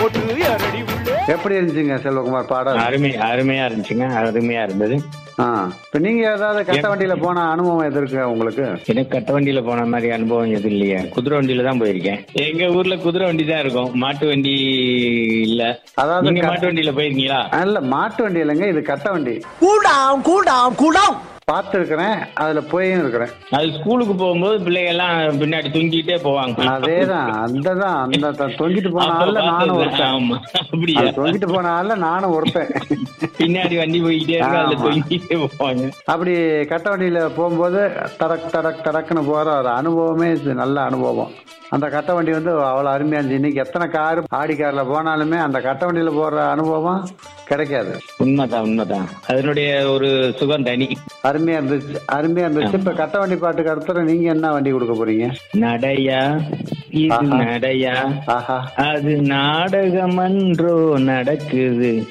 போட்டு அரடி உள்ளே எப்படி இருந்துச்சுங்க செல்வகுமார் பாடல் அருமை அருமையா இருந்துச்சுங்க அருமையா இருந்தது ஆ இப்ப நீங்க ஏதாவது கட்ட வண்டியில போன அனுபவம் எது இருக்கு உங்களுக்கு எனக்கு கட்ட வண்டியில போன மாதிரி அனுபவம் எதுவும் இல்லையா குதிரை வண்டியில தான் போயிருக்கேன் எங்க ஊர்ல குதிரை வண்டி தான் இருக்கும் மாட்டு வண்டி இல்ல அதாவது நீங்க க- மாட்டு வண்டியில போயிருக்கீங்களா இல்ல மாட்டு வண்டி இல்லைங்க இது கட்ட வண்டி கூடாம் கூடாம் கூடாம் பார்த்து இருக்கிறேன் அதுல போயும் இருக்கிறேன் அது ஸ்கூலுக்கு போகும்போது பிள்ளைங்க எல்லாம் பின்னாடி தூங்கிட்டே போவாங்க அதேதான் அந்த தான் அந்த த- தொங்கிட்டு போன அப்ப ஆள்ல நானும் பார்த்தது. ஒருத்தன் ஆமா அப்படியா அது தொங்கிட்டு போன ஆள்ல நானும் ஒருத்தன் பின்னாடி வண்டி போய்கிட்டே இருக்கு அதுல ஆமா. தொங்கிட்டே போவாங்க அப்படி கட்ட வண்டியில போகும்போது டடக் டடக் டடக்குன்னு போற ஒரு அனுபவமே இது நல்ல அனுபவம் அந்த கட்ட வண்டி வந்து அவ்வளோ அருமையா இருந்துச்சு இன்னைக்கு எத்தனை கார் ஆடி கார்ல போனாலுமே அந்த கட்ட வண்டியில போற அனுபவம் கிடைக்காது உண்மைதான் உண்மைதான் அதனுடைய ஒரு சுகம் தனி அருமையா இருந்துச்சு அருமையா இருந்துச்சு இப்ப கட்ட வண்டி பாட்டுக்கு அடுத்த நீங்க என்ன வண்டி கொடுக்க போறீங்க நடையா இது ஆஹா. நடையா ஆஹா அது நாடகமன்றோ நடக்குது